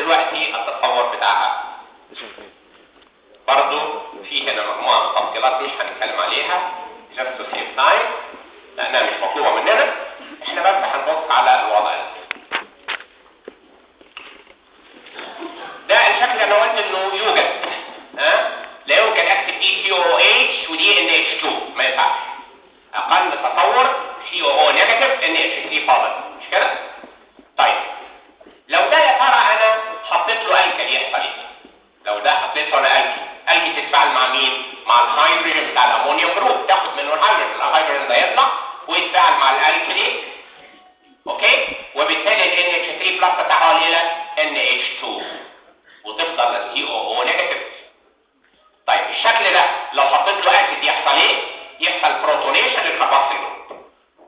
دلوقتي التصور بتاعها برضو في هنا مجموعة من التفصيلات مش هنتكلم عليها just to save time لأنها مش مطلوبة مننا احنا بس هنبص على الوضع ده ده الشكل انا قلت انه يوجد ها لا يمكن اكتب دي سي او اتش ودي ان اتش 2 ما ينفعش اقل تصور سي او او نيجاتيف ان اتش 3 فاضل مش كده طيب لو ده يا ترى انا حطيت له الكلي يحصل ايه لو ده حطيت له انا الكلي الكلي تتفاعل مع مين مع الهيدروجين بتاع الامونيوم جروب تاخد منه الهيدروجين الهيدروجين ده يطلع ويتفاعل مع الالكلي اوكي وبالتالي ال NH3 بلس تتحول الى NH2 وتفضل السي او او نيجاتيف طيب الشكل ده لو حطيت له اسيد يحصل ايه يحصل بروتونيشن للكاربوكسيل جروب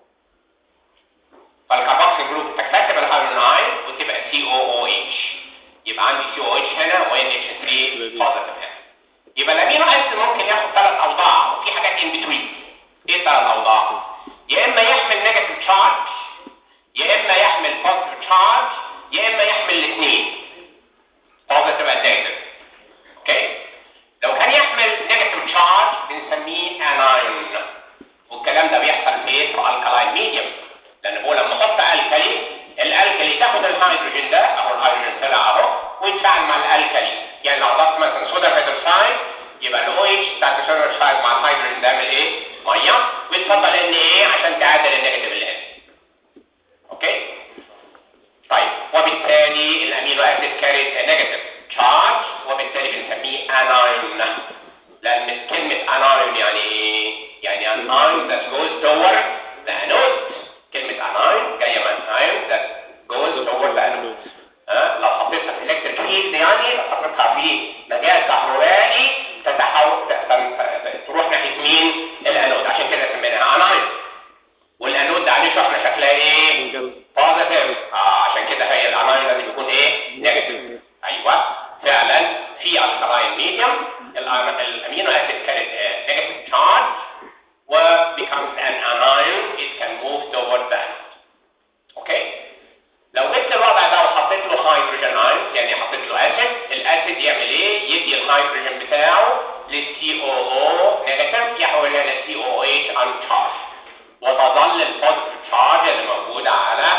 فالكاربوكسيل جروب تكتسب الهيدروجين ايون وتبقى سي او او اتش يبقى عندي سي او اتش هنا و NH3 بوزيتيف هنا يبقى الامينو اسيد ممكن ياخد ثلاث اوضاع وفي حاجات ان بتوين ايه الثلاث اوضاع يا اما يحمل نيجاتيف تشارج يا اما يحمل بوزيتيف تشارج يا اما يحمل الاثنين بوزيتيف اند نيجاتيف اوكي لو كان يحمل نيجاتيف تشارج بنسميه انايون والكلام ده بيحصل في ايه في الكالاين ميديوم لان هو لما احط الكلي الالكلي تاخد الهيدروجين ده اهو الهيدروجين طلع اهو ويتفاعل مع الالكلي يعني لو ضفت مثلا صودا هيدروكسيد يبقى الاو اتش بتاعت الصودا هيدروكسيد مع الهيدروجين ده يعمل ايه؟ ميه ويتفضل ان ايه عشان تعادل النيجاتيف اللي هنا اوكي طيب وبالتالي الامينو اسيد كاريز نيجاتيف تشارج وبالتالي بنسميه انايون لان كلمه انايون يعني ايه يعني an ion that goes toward the anode كلمه انايون جايه من ion that goes toward the anode ها لو حطيتها في الكتريك فيلد يعني لو حطيتها في مجال كهربائي تتحول تروح ناحيه مين الانود عشان كده سميناها انايون والانود ده عليه شحنه شكلها ايه بوزيتيف اه عشان كده هي الانايون لازم يكون ايه نيجاتيف ايوه فعلا في الكلاين ميديوم الامينو اسيد كانت نيجاتيف تشارج و becomes an anion it can move toward the anode اوكي لو جبت الوضع ده وحطيت له هيدروجين ايون يعني حطيت له اسيد الاسيد يعمل ايه يدي الهيدروجين بتاعه للسي او او نيجاتيف يحولها لسي او اتش ان تشارج وتظل البوزيتيف تشارج اللي موجوده على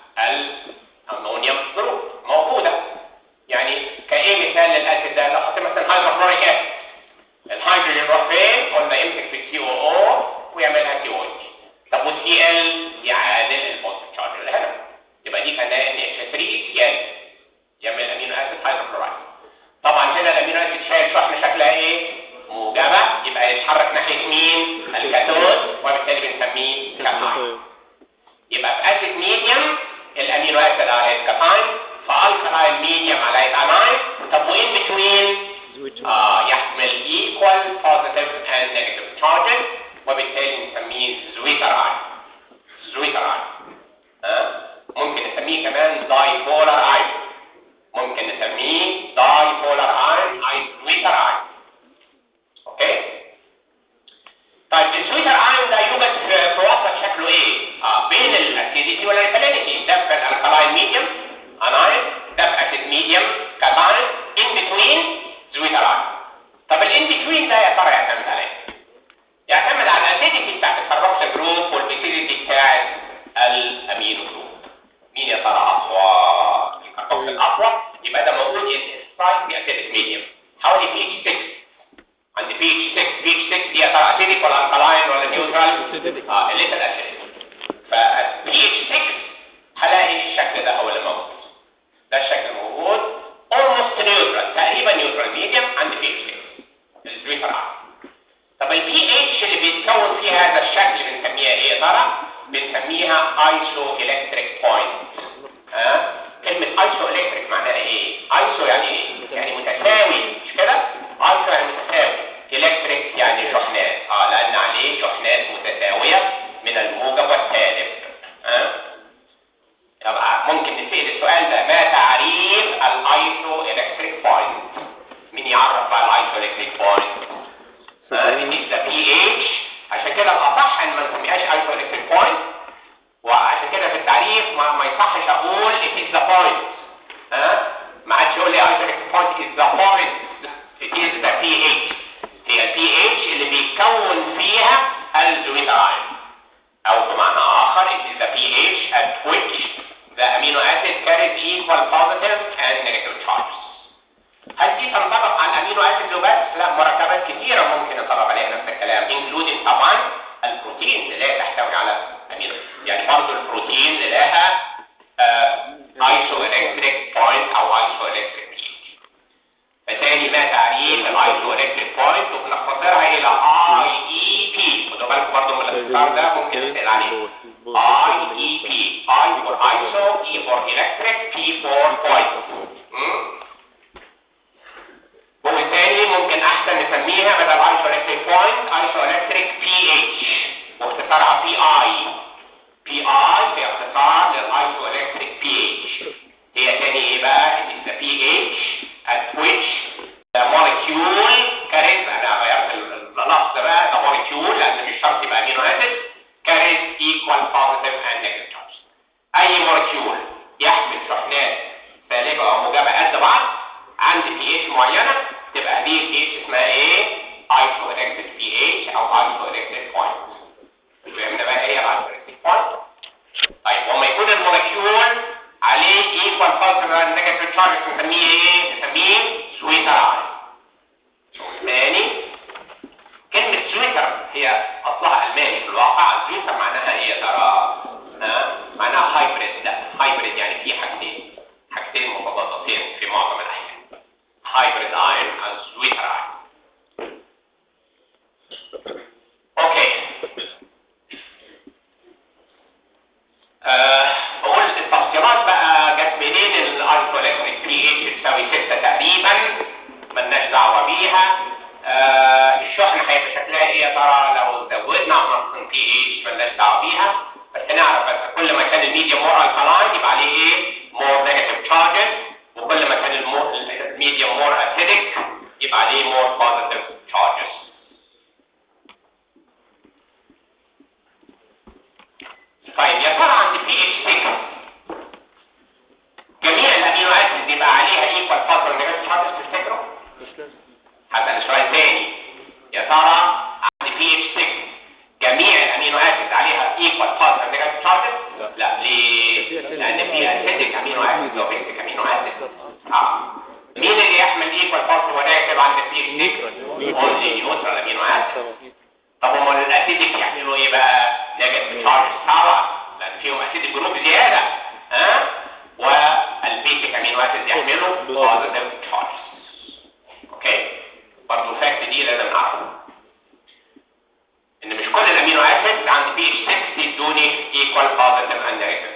الامونيوم جروب موجوده يعني كايه مثال للاسيد ده لو حطيت مثلا هيدروكلوريك اسيد الهيدروجين يروح فين قلنا يمسك في السي او او ويعملها سي او اتش طب والسي ال يعادل البوزيتيف تشارج اللي هنا يبقى دي كان ان اتش 3 سي ال يعمل امينو اسيد هيدروكلورايد طبعا هنا الامينو اسيد شايل شحنه شكلها ايه موجبه يبقى يتحرك ناحيه مين الكاتود وبالتالي بنسميه كاتاين يبقى في اسيد ميديوم الامينو اسيد عليه كاتاين فالكلاين ميديوم عليه اناين طب وين بتوين آه يحمل equal positive and negative charges وبالتالي نسميه زويتر ايون زويتر ايون أه؟ ممكن نسميه كمان دايبولار ايون ممكن نسميه دايبولار ايون اي زويتر ايون اوكي طيب الزويتر ايون ده يوجد في في وسط شكله ايه آه بين الاسيديتي والالكالينيتي ده في الالكالاين ميديوم اناين ده في اسيد ميديوم كاتاين ان بتوين زويتر ايون طب الان بتوين ده يا ترى يعتمد على ايه يعتمد على الاسيديتي بتاعت الكربوكسيل جروب والاسيديتي بتاعت الامينو جروب مين يا ترى اقوى الكربوكسيل اقوى يبقى ده موجود انسايد في اسيديك ميديوم حوالي بي اتش 6 عند بي اتش 6 بي اتش 6 دي يا ترى اسيديك ولا الكالاين ولا نيوترال اه اللي الاسيديك فبي اتش 6 هلاقي الشكل ده هو اللي موجود ده الشكل الموجود almost neutral تقريبا neutral medium عند بي اتش 6 الزويتر ايون طب البي اتش اللي بيتكون فيها هذا الشكل بنسميها ايه يا ترى؟ بنسميها ايسو الكتريك بوينت ها كلمة ايسو الكتريك معناها ايه؟ ايسو يعني ايه؟ يعني متساوي مش كده؟ ايسو يعني متساوي الكتريك يعني شحنات اه لان عليه شحنات متساوية من الموجب والسالب ها طبعا ممكن نسأل السؤال ده ما تعريف الايسو الكتريك بوينت؟ مين يعرف بقى الايسو الكتريك بوينت؟ بالنسبه بي اتش عشان كده الاصح ان ما نسميهاش ايسو الكتريك بوينت وعشان كده في التعريف ما, ما يصحش اقول it is the point ها ما عادش including طبعا البروتين اللي هي تحتوي على امينو يعني برضه البروتين اللي لها ايسو الكتريك بوينت او ايسو الكتريك فتاني ما تعريف الايسو الكتريك بوينت وبنختصرها الى اي اي بي خدوا بالكم برضه من الاختصار ده ممكن نسال عليه اي اي بي اي فور ايسو اي فور الكتريك بي فور بوينت وبالتالي ممكن احسن نسميها بدل ايسو الكتريك بوينت ايسو الكتريك بي اتش واختصارها بي اي بي اي هي اختصار للايسو الكتريك بي اتش هي تاني ايه بقى it is the pH at which the molecule carries انا غيرت اللفظ بقى the molecule لان مش شرط يبقى امينو اسيد carries equal positive and negative charge اي مولكيول يحمل شحنات سالبه او موجبه قد بعض عند pH معينه تبقى دي pH اسمها ايه isoelectric pH او isoelectric point فهمنا بقى ايه isoelectric point طيب وما يكون المولكيول عليه equal positive and negative charge نسميه ايه نسميه سويتر ايون ثاني كلمة سويتر هي اصلها الماني في الواقع سويتر معناها ايه يا ترى ها معناها هايبريد لا هايبريد يعني في حاجتين حاجتين متضادتين في معظم الاحيان هايبريد ايون او سويتر ايون اوكي آه بقول التفصيلات بقى جت منين الايسوليتريك بي اتش تساوي 6 تقريبا ملناش دعوه بيها آه الشحن هيبقى شكلها ايه يا ترى لو زودنا عناصر بي اتش ملناش دعوه بيها بس نعرف بس كل ما كان الميديا مور الكالاين يبقى عليه ايه مور نيجاتيف تشارجز وكل ما كان الميديا مور اسيدك يبقى عليه مور بوزيتيف تشارجز طيب يا ترى عند بي اتش 6 جميع الامينو اسيد يبقى عليها ايكوال بوزيتيف نيجاتيف تشارجز تفتكروا؟ هسأل سؤال تاني يا ترى عند بي اتش 6 جميع الامينو اسيد عليها ايكوال بوزيتيف نيجاتيف تشارجز؟ لا ليه؟ لان في اسيدك امينو اسيد لو بيسك امينو اسيد اه مين اللي يحمل ايكوال بوزيتيف ونيجاتيف عند بي اتش 6؟ اونلي نيوترال امينو اسيد طب امال الاسيدك يعملوا ايه بقى؟ نيجاتيف تشارجز طبعا لان فيهم اسيدك جروب زياده ها؟ والبيتك امينو اسيد يحملوا بوزيتيف تشارجز اوكي؟ برضه الفاكت دي لازم نعرفها ان مش كل الامينو اسيد عند بي اتش 6 يدوني ايكوال بوزيتيف اند نيجاتيف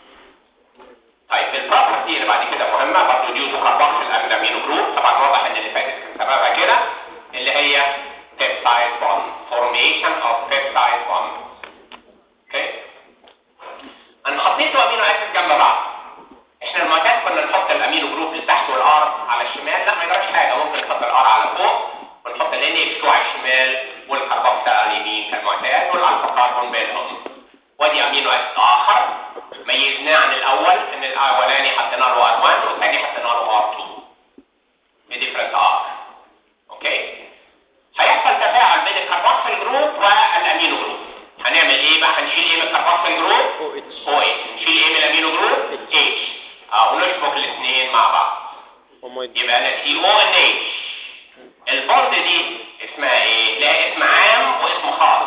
طيب البروبرتي اللي بعد كده مهمه برضه ديو تو كاربوكسيل امينو جروب طبعا واضح ان اللي فاتت كان سببها كده اللي هي peptide bond formation of peptide bond اوكي انا حطيت امينو اسيد جنب بعض احنا المعتاد كنا نحط الامينو جروب لتحت والار على الشمال لا ما يجراش حاجه ممكن نحط الار على فوق ونحط ال NH2 على الشمال والكربوكسيل على اليمين كالمعتاد والالفا كربون بينهم ودي امينو اسيد اخر ميزناه عن الاول ان الاولاني حطينا له R1 والثاني حطينا له R2 بديفرنت ار اوكي هيحصل تفاعل بين الكربوكسيل جروب والامينو جروب هنعمل ايه بقى هنشيل ايه من الكربوكسيل جروب او اتش نشيل ايه من الامينو جروب اتش اه ونشبك الاثنين مع بعض يبقى انا سي او ان اتش البوند دي اسمها ايه لها اسم عام واسم خاص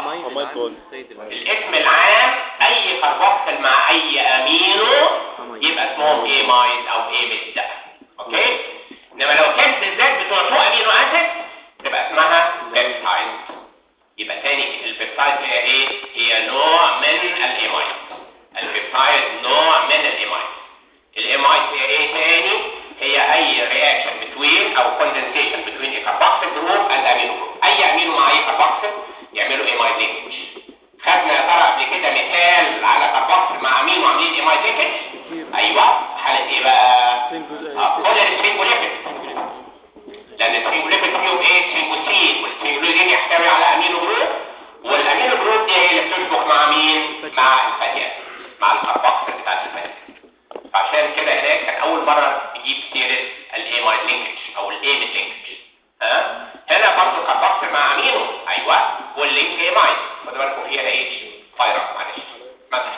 الاسم العام اي كربوكسيل مع اي امينو يبقى اسمهم ايه مايز او ايه ميد اوكي انما لو كان بالذات بتوع فوق امينو اسيد تبقى اسمها بيبتايد يبقى تاني البيبتايد هي ايه هي نوع من الايمايد البيبتايد نوع من الايمايد الايمايد هي ايه تاني هي اي رياكشن بتوين او كوندنسيشن بتوين الكربوكسيل جروب اند امينو جروب اي امينو مع اي كربوكسيل يعملوا ايمايد لينكج خدنا يا ترى قبل كده مثال على كربوكسيل مع امينو عاملين ايمايد لينكج ايوه حاله ايه بقى بولر سينجوليبيد لان السينجوليبيد فيهم ايه سينجوسين والسينجولين يحتوي على امينو جروب والامينو جروب دي هي اللي بتشبك مع مين مع الفاتيات مع الكربوكسيل بتاعت الفاتيات فعشان كده هناك كان اول مره نجيب سيره الايمايد لينكج او الايميد لينكج ها هنا برضه الكربوكسيل مع امينو ايوه واللينك ايمايد خدوا بالكم فيها اتش فايرس معلش مثلا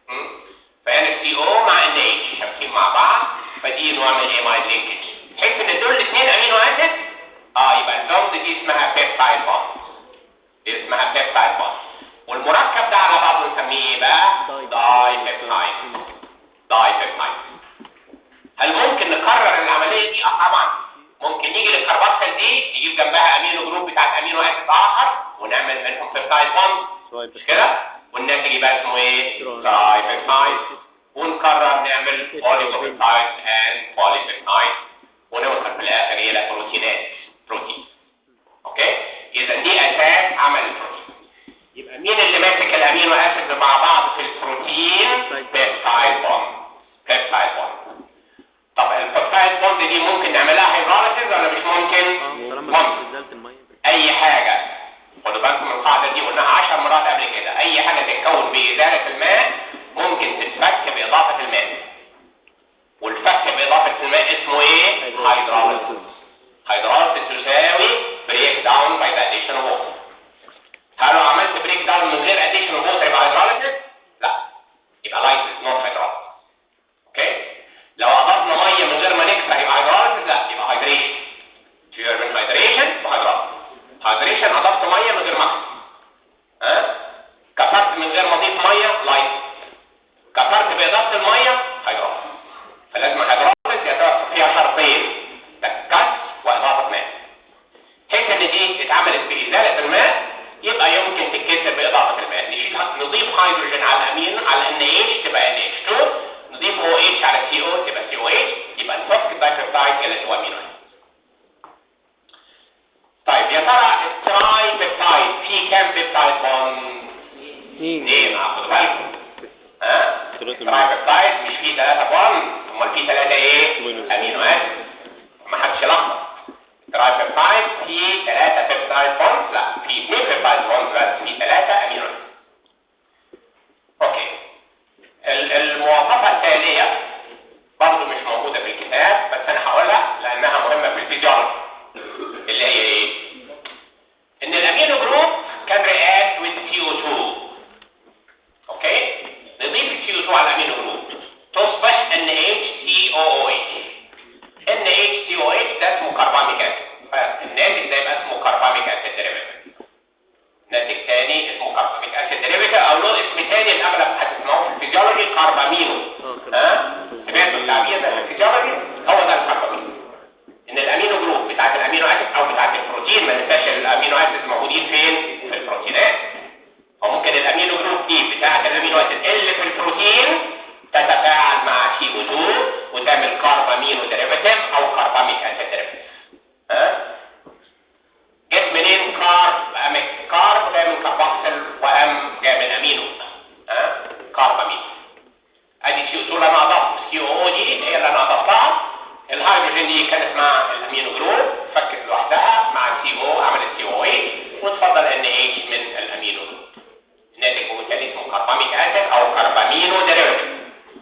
فهنا سي او مع ان اتش شابكين مع بعض فدي نوع من الايمايد لينكج تحس ان دول الاثنين امينو اسيد اه يبقى البوند دي اسمها بيبتايد بوند دي اسمها بيبتايد بوند والمركب ده على بعضه نسميه ايه بقى داي بيبتايد داي بيبتايد هل ممكن نكرر العمليه دي اه طبعا ممكن نيجي للكربوكسيل دي نجيب جنبها امينو جروب بتاعت امينو اسيد اخر ونعمل منهم بيبتايد بوند مش كده والناتج يبقى اسمه ايه تراي بيبتايد ونكرر نعمل بوليبيبتايد اند بوليبيبتايد ونوصل في الاخر الى بروتينات بروتين اوكي اذا دي اساس عمل البروتين يبقى مين اللي ماسك الامينو اسيد مع بعض في البروتين بيبتايد بوند بيبتايد بوند طب البيبتايد بوند دي ممكن نعملها هيدروليسيس ولا مش ممكن ممكن اي حاجه خدوا بالكم من القاعده دي قلناها 10 مرات قبل كده اي حاجه تتكون بازاله الماء ممكن تتفك باضافه الماء والفك باضافه الماء اسمه ايه هيدروليسيس هيدروليسيس يساوي بريك داون باي ذا اديشن اوف ووتر هل لو عملت بريك داون من غير اديشن اوف ووتر يبقى هيدروليسيس لا يبقى لايسيس نوت هيدروليسيس اوكي لو اضفنا ميه من غير ما نكسر يبقى هيدروليسيس لا يبقى هيدريشن فيور من هيدريشن وهيدروليسيس هيدريشن اضفت ميه من غير ما اكسر ها كسرت من غير ما اضيف ميه لايسيس كسرت باضافه الميه هيدروليسيس فلازم هيدروليسيس يتوفر فيها شرطين الكسر واضافه ماء حيث ان دي اتعملت بازاله الماء يبقى يمكن تتكسر باضافه الماء نشيل نضيف هيدروجين على الامين على ان اتش تبقى ان اتش 2 نضيف او اتش على سي او تبقى سي او اتش يبقى نفك الدايبيبتايد الى 2 امينو طيب يا ترى التراي بيبتايد في كام بيبتايد بوند؟ اثنين خدوا بالكم ها؟ التراي بيبتايد مش فيه ثلاثة بوند امال فيه ثلاثة ايه؟ امينو اسيد ما حدش يلخبط التراي بيبتايد فيه ثلاثة بيبتايد بوند لا في اثنين بيبتايد بوند بس في ثلاثة امينو اسيد اوكي ال- المواصفة التالية برضه مش موجودة في الكتاب بس انا هقولها لانها مهمة في الفيزيولوجي اللي هي ايه؟ ان الامينو جروب كان رياكت with CO2 اوكي؟ نضيف ال CO2 على الامينو جروب تصبح NHCOOH NHCOH ده اسمه كرباميك اسيد فالناتج ده يبقى اسمه كرباميك اسيد ديريفيتيف ناتج تاني اسمه كرباميك اسيد ديريفيتيف او له اسم تاني الاغلب هتسمعوه في الفيزيولوجي كربامينو ها؟ سمعتوا التعبير ده في الفيزيولوجي هو ده الكربامينو ان الامينو جروب بتاعت الامينو اسيد او بتاعت البروتين ما ننساش الامينو اسيد موجودين فين في البروتينات او ممكن الامينو جروب دي بتاعت الامينو اسيد اللي في البروتين تتفاعل مع سي او 2 وتعمل كاربامينو ديريفاتيف او كارباميك اسيد ديريفاتيف ها جت منين كارب أم كارب جاي من كاربوكسيل وام جاي من امينو ها كاربامين ادي سي او 2 اللي انا اضفت سي او دي هي اللي انا اضفتها الهيدروجين دي كانت مع الامينو جروب فكت لوحدها مع السي او عملت سي او اي وتفضل ان اتش من الامينو جروب الناتج هو تاني اسمه كارباميك اسيد او كاربامينو ديريفيتيف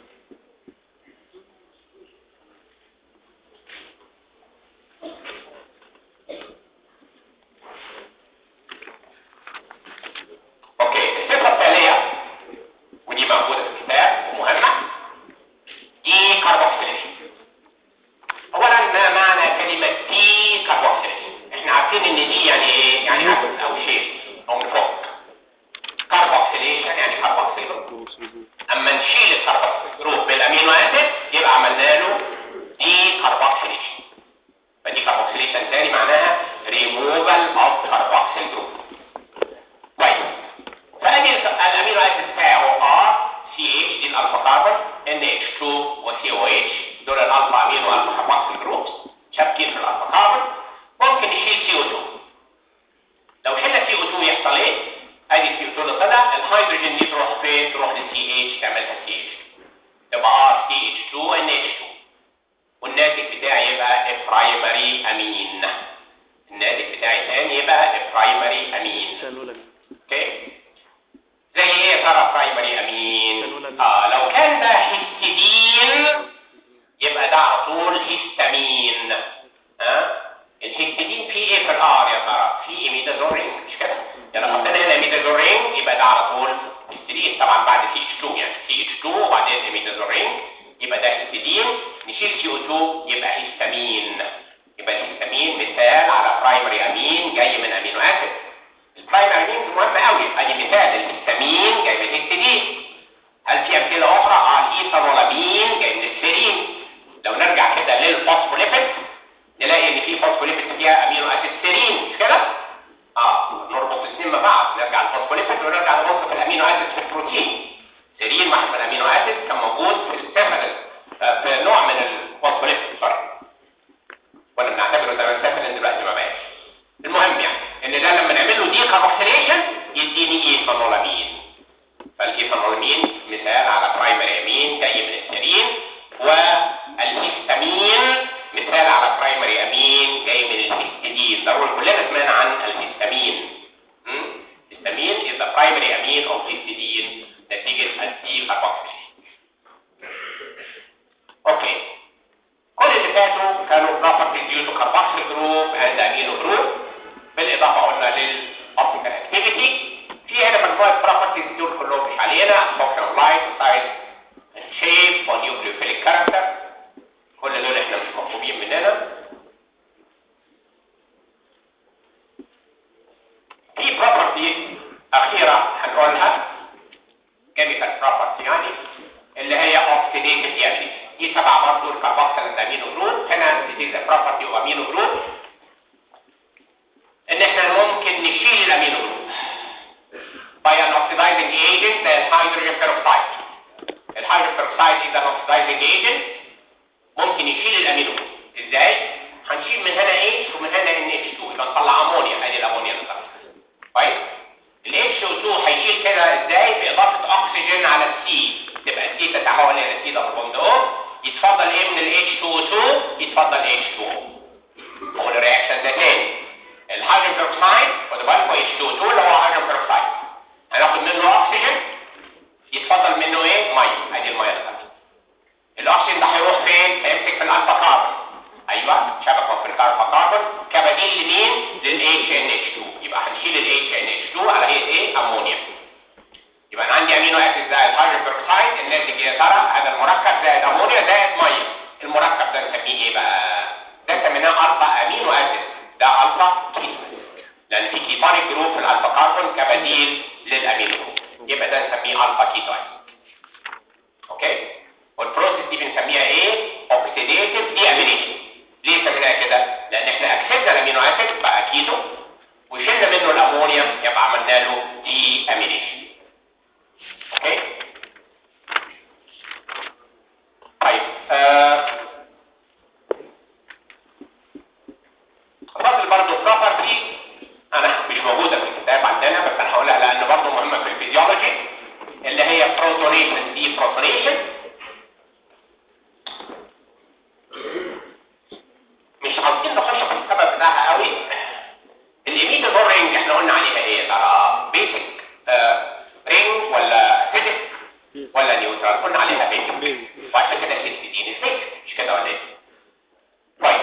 اوكي الصفه التاليه ودي موجوده في الكتاب ومهمه دي كاربوكسيليشن اولا ما معنى كلمة دي كاربوكسيليشن احنا عارفين ان دي يعني ايه يعني عدد او شيء او نفك كاربوكسيليشن يعني كاربوكسيل اما نشيل الكاربوكسيل جروب بالامينو اسيد يبقى عملنا له دي كاربوكسيليشن فدي كاربوكسيليشن تاني معناها ريموفال اوف كاربوكسيل جروب كويس فادي الامينو اسيد بتاعه ار سي اتش دي الالفا كاربون ان اتش 2 وسي او اتش دول الالفا امينو الفا كاربوكسيل جروبس شابكين في الالفا كاربون ممكن نشيل سي او 2 لو شلنا سي او 2 يحصل ايه؟ ادي سي او 2 اللي طلع الهيدروجين دي تروح فين؟ تروح للسي اتش تعملها سي اتش تبقى ار سي اتش 2 ان اتش 2 والناتج بتاعي يبقى برايمري امين الناتج بتاعي ثاني يبقى برايمري امين اوكي زي ايه يا ترى برايمري امين اه لو كان ده هيستidine يبقى ده على طول هيستامين ها آه؟ الهيستidine فيه ايه في الار يا ترى في ايميدازورين مش كده يعني لو حطينا هنا ايميدازورين يبقى ده على طول هيستidine طبعا بعد سي اتش 2 يعني سي اتش 2 وبعدين ايميدازورين يبقى ده هيستidine نشيل سي او 2 يبقى هيستامين يبقى الهيستامين مثال على برايمري امين جاي من امينو اسيد البرايمري مينز مهمه قوي ادي مثال الهستامين جاي من الهستidine هل في امثله اخرى اه الايثانولامين جاي من السيرين لو نرجع كده للفوسفوليبيد نلاقي ان في فوسفوليبيد فيها امينو اسيد سيرين مش كده اه نربط الاثنين مع بعض نرجع للفوسفوليبيد ونرجع لنقطه الامينو اسيد في البروتين سيرين واحد من الامينو اسيد كان موجود في السيفلين آه في نوع من الفوسفوليبيد سوري ولا بنعتبره زي السيفلين دلوقتي ما بقاش المهم يعني ان ده لما نعمل له دي كاربوكسيليشن يديني ايثانولامين فالايثانولامين مثال على برايمري امين جاي من السيرين والهستامين مثال على برايمري امين جاي من الهستidine ضروري كلنا سمعنا عن الهستامين الهستامين is the primary amine of histidine نتيجة الدي كاربوكسيليشن اوكي كل اللي فاتوا كانوا properties due to carboxyl group and amino group بالاضافه قلنا للاوبتيكال اكتيفيتي في هنا مجموعه properties دول كلهم مش علينا functional light size shape ونيوكليوفيليك كاركتر كل دول احنا مش مطلوبين مننا في property اخيره هنقولها chemical property يعني اللي هي oxidative يعني دي تبع برضه الكاربوكسيل امينو جروب هنا دي property of amino group ان احنا ممكن نشيل الامينو جروب by an oxidizing agent زي الهيدروجين peroxide الهيدروجين peroxide is an oxidizing agent ممكن يشيل الامينو جروب ازاي هنشيل من هنا H ومن هنا NH2 يبقى نطلع امونيا ادي الامونيا اللي طلعت كويس ال HO2 هيشيل كده ازاي باضافه اكسجين على السي تبقى السي تتحول الى سي دبل بوند او يتفضل ايه من ال H2O2 يتفضل H2O هو الرياكشن ده تاني الهيدروجين بيروكسيد خد بالك H2O2 اللي هو هيدروجين بيروكسيد هناخد منه اكسجين يتفضل منه ايه ميه ادي الميه اللي الاكسجين ده هيروح فين هيمسك في الالفا كاربون ايوه شبكه في الالفا كاربون كبديل لمين لل HNH2 يبقى هنشيل ال HNH2 على ايه ايه امونيا يبقى انا عندي امينو اسيد زائد هيدروجين بيروكسيد الناتج يا ترى هذا المركب زائد امونيا زائد ميه المركب ده نسميه ايه بقى ده سميناه الفا امينو اسيد ده الفا كيتون لان في كيتونيك جروب في الالفا كاربون كبديل للامينو جروب يبقى ده نسميه الفا كيتون اوكي والبروسيس دي بنسميها ايه اوكسيديتيف دي امينيشن ليه سميناها كده لان احنا اكسدنا الامينو اسيد بقى كيتو وشلنا منه الامونيا يبقى عملنا له دي امينيشن اوكي طيب آه فاضل برضه بروبرتي انا مش موجوده في الكتاب عندنا بس انا هقولها لان برضه مهمه في الفيزيولوجي اللي هي بروتونيشن دي بروتونيشن مش عاوزين نخش في السبب بتاعها قوي الايميتابل رينج احنا قلنا عليها ايه ترى بيسك رينج ولا فيزيك ولا نيوترال قلنا عليها بيسك وعشان كده الهستidine البيسك مش كده ولا ايه طيب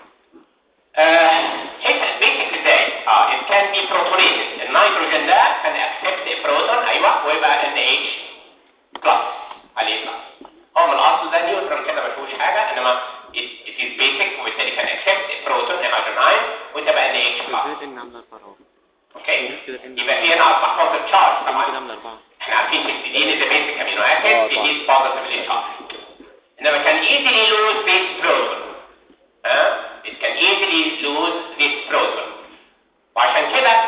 حته بيسك ازاي اه it can be protonated النيتروجين ده كان accept a proton ايوه ويبقى NH بلس عليه بلس هو من الاصل ده نيوترال كده ما فيهوش حاجه انما it, it is basic وبالتالي كان accept a proton hydrogen ion وتبقى NH بلس ان عامله اربعه اوكي يبقى في هنا اصبح positive charge كده طبعا عامله اربعه احنا عارفين histidine is a basic amino acid it is positively charged انما كان easily lose this proton ها it can easily lose this proton وعشان كده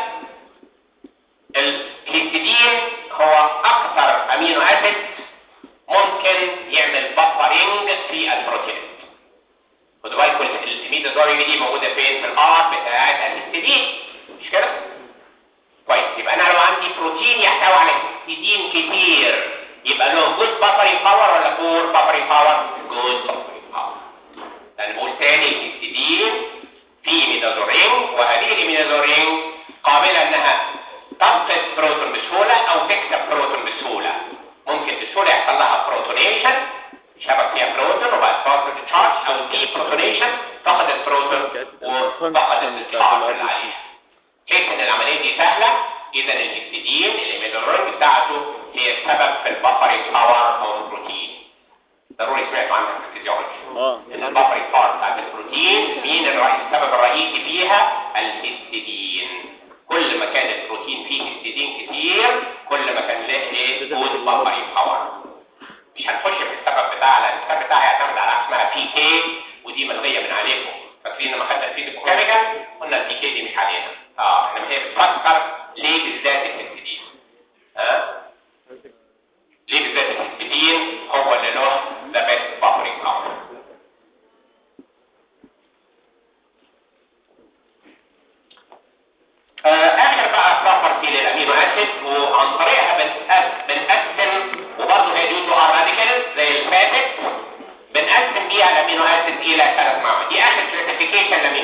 الهستidine هو اكثر امينو اسيد ممكن يعمل بفرنج في البروتين خدوا بالكم الميتازوري دي موجوده فين في الار بتاعت الهستidine مش كده كويس يبقى انا لو عندي بروتين يحتوي على هستidine كتير يبقى له جود بفرنج باور ولا بور بفرنج باور جود بفرنج باور لان بقول تاني الهستidine في ميتازورين وهذه الميتازورين قابله انها تفقد بروتون بسهوله او تكسب بروتون بسهوله ممكن بسهوله يحصل لها بروتونيشن شبك فيها بروتون وبعد بوزيتيف تشارج او دي بروتونيشن فقدت بروتون وفقدت التشارج اللي عليها كيف ان العمليه دي سهله اذا الهستidine الميتازورين بتاعته هي السبب في البفرنج باور او البروتين ضروري سمعتوا عنها في الفيزيولوجي اه ان البفرنج باور بتاعت البروتين مين الرئيس السبب الرئيسي فيها الهستidine كل ما كان البروتين فيه هيستidine كتير كل ما كان له ايه جود بامبري باور مش هنخش في السبب بتاعها لان السبب بتاعها يعتمد على حاجه اسمها بي كي ودي ملغيه من عليكم فاكرين لما خدنا الفيزيك كيميكال قلنا البي كي دي مش علينا اه انما هي بتفكر ليه بالذات الهيستidine ها ليه بالذات الهيستidine هو اللي له ذا بيست بامبري باور اخر بقى بروبرتي للامينو اسيد وعن طريقها بنقسم بنقسم وبرضه هي دي تو ار راديكال زي اللي فاتت بنقسم بيها الامينو اسيد الى ثلاث مجموعات دي اخر كلاسيفيكيشن للامينو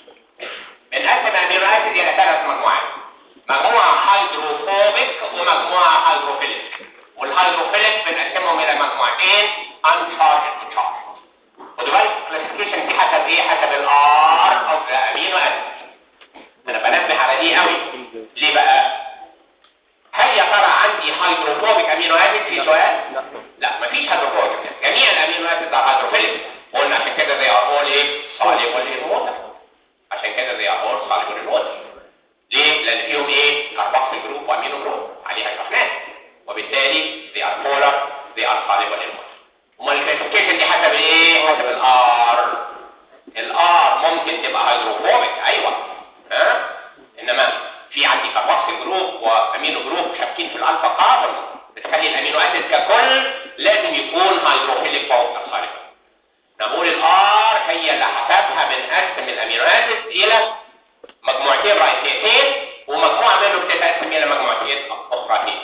بنقسم الامينو اسيد الى ثلاث مجموعات مجموعه هيدروفوبيك ومجموعه هيدروفيليك والهيدروفيليك بنقسمهم الى مجموعتين uncharged وcharged خدوا بالك الكلاسيفيكيشن دي حسب ايه حسب الار اوف ذا امينو اسيد انا بنبه على دي قوي ليه بقى هل يا ترى عندي هيدروفوبيك امينو اسيد في سؤال لا لا مفيش هيدروفوبيك جميع الامينو اسيد ده هيدروفيليك قلنا عشان كده زي all ايه soluble in water عشان كده زي all soluble in water ليه لان فيهم ايه كاربوكسيل جروب وامينو جروب عليها شحنات وبالتالي they are polar they are soluble in water امال الكلاسيفيكيشن دي حسب ايه حسب الار الار ممكن تبقى هيدروفوبيك ايوه ها انما في عندي كاربوكسيل جروب وامينو جروب شابكين في الالفا كاربون بتخلي الامينو اسيد ككل لازم يكون هيدروفيليك فوق الخارج نقول الار هي اللي حسبها بنقسم الامينو اسيد الى مجموعتين رئيسيتين ومجموعه منهم بتتقسم الى مجموعتين اخرتين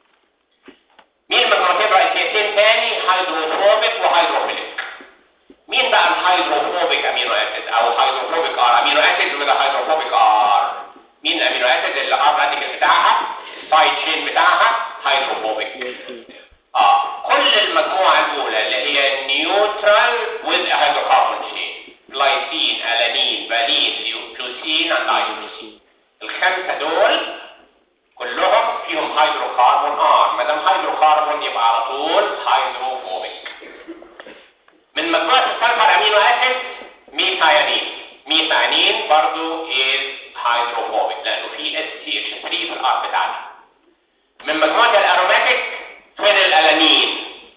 مين المجموعتين الرئيسيتين تاني هيدروفوبيك وهيدروفيليك مين بقى الهيدروفوبيك امينو اسيد او هيدروفوبيك ار امينو اسيد وده هيدروفوبيك ار مين الامينو اسيد اللي ار راديكال بتاعها السايد تشين بتاعها هيدروفوبيك اه كل المجموعه الاولى اللي هي نيوترال وذ هيدروكاربون تشين جلايسين الانين فالين ليوكلوسين اند ايودوسين الخمسه دول كلهم فيهم هيدروكاربون ار ما دام هيدروكاربون يبقى على طول هيدروفوبيك من مجموعة السلفر امينو اسيد ميثايانين ميثايانين برضو is hydrophobic لانه في اس سي اتش 3 في الار بتاعنا من مجموعة الاروماتيك فينيل الانين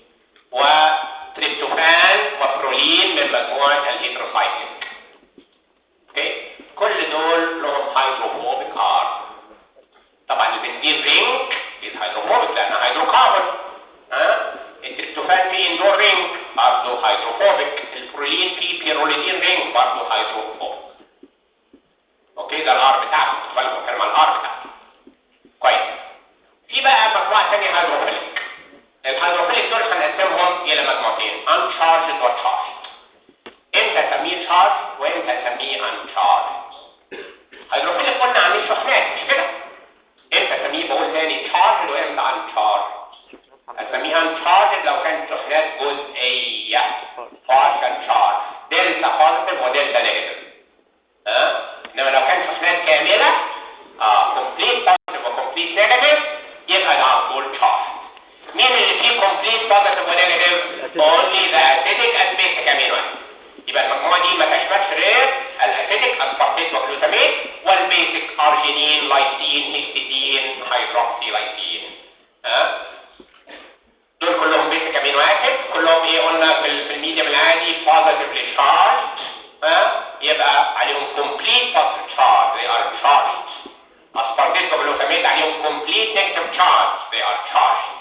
وتريبتوفان وبرولين من مجموعة الهيدروسايكليك اوكي كل دول لهم هيدروفوبيك ار طبعا البنزين رينج is hydrophobic لانها هيدروكاربون ها التريبتوفان فيه اندور رينج برضه هيدروفوبيك البرولين فيه بيروليدين رينج برضه هيدروفوبيك اوكي ده الار بتاعته خد بالكم بتكلم عن الار بتاعته كويس في بقى مجموعه ثانيه هيدروفيليك الهيدروفيليك دول هنقسمهم الى مجموعتين uncharged وcharged امتى اسميه charged وامتى اسميه uncharged هيدروفيليك قلنا عاملين شحنات مش كده امتى اسميه بقول تاني charged وامتى uncharged اسميها uncharged لو كانت شحنات جزئيه partial charge دلتا بوزيتيف ودلتا نيجاتيف ها انما لو كانت شحنات كامله اه complete positive وcomplete negative يبقى ده على طول charged مين اللي فيه complete positive ونيجاتيف only the acidic and basic amino acid يبقى المجموعه دي ما تشملش غير الاسيتيك اسبارتيت وجلوتاميت والبيسك ارجينين لايسين هيستidine هيدروكسي لايسين ها دول كلهم بيسك امينو اسيد كلهم ايه قلنا في, ال- في الميديم العادي positively charged ها يبقى عليهم complete positive charge they are charged aspartate وجلوتاميت عليهم complete negative charge they are charged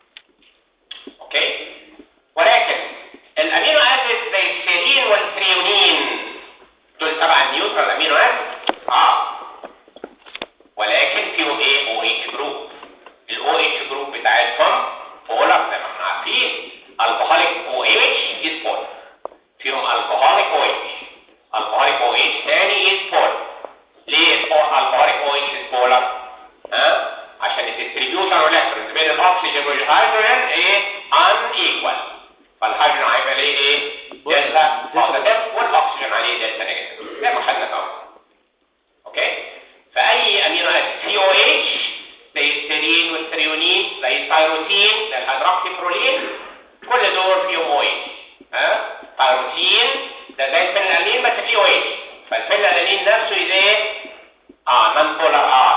اوكي ولكن الامينو اسيد زي السيرين والثريونين دول تبع النيوترال امينو اسيد اه ولكن فيهم ايه او اتش جروب الاو اتش جروب بتاعتهم بولر زي ما احنا عارفين الكحوليك او اتش از بولر فيهم الكحوليك او اتش الكحوليك او اتش ثاني از بولر ليه الكحوليك او اتش از بولر ها عشان الديستريبيوشن والالكترونز بين الاكسجين والهيدروجين ايه ان ايكوال فالهيدروجين هيبقى ليه ايه دلتا بوزيتيف والاكسجين عليه دلتا نيجاتيف زي ما خدنا طبعا اوكي فاي امينو اسيد سي او اتش زي السيرين والثريونين زي الثايروسين زي الهيدروكسيبرولين كل دول فيهم او اتش ها ثايروسين ده زي الفينلالين بس فيه او اتش فالفينلالين نفسه ايه اه نون بولار ار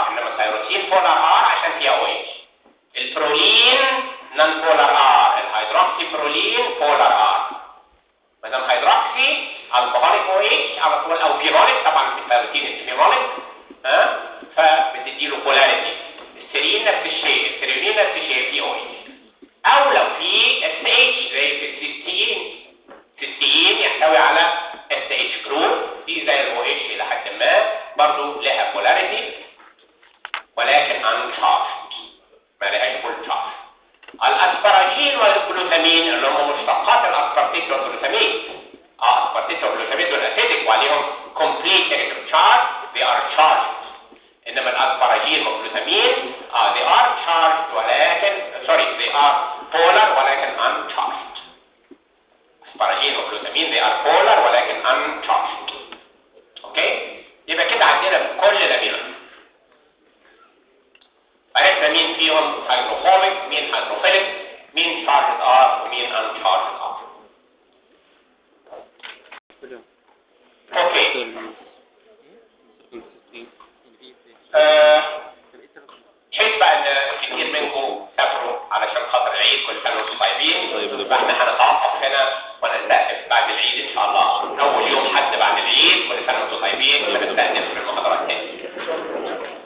برولين بولار ار ما دام هيدروكسي الكحوليك او اتش على طول او فينوليك طبعا بالتروتين فينوليك ها فبتدي له بولاريتي السيرين نفس الشيء السيرين نفس الشيء في او اتش او لو في اس اتش زي في السيستين السيستين يحتوي على اس اتش جروب دي زي الاو اتش الى حد ما برضه لها بولاريتي ولكن uncharged ما لهاش فول تشارج الاسبراجين والجلوتامين اللي هم مشتقات الاسبرتيت والجلوتامين اه اسبرتيت والجلوتامين دول اسيدك وعليهم complete negative charge they are charged انما الاسبراجين والجلوتامين اه they are charged ولكن sorry they are polar ولكن uncharged اسبراجين وجلوتامين they are polar ولكن uncharged اوكي يبقى كده عندنا كل الامينو عرفنا مين فيهم هيدروفوبيك مين هيدروفيليك مين شارجد ار ومين ان شارجد ار اوكي آه، حيث بقى ان كتير منكم سافروا علشان خاطر العيد كل سنه وانتم طيبين فاحنا هنتوقف هنا ونستأنف بعد العيد ان شاء الله اول يوم حد بعد العيد كل سنه وانتم طيبين ونستأنف في المحاضرات تاني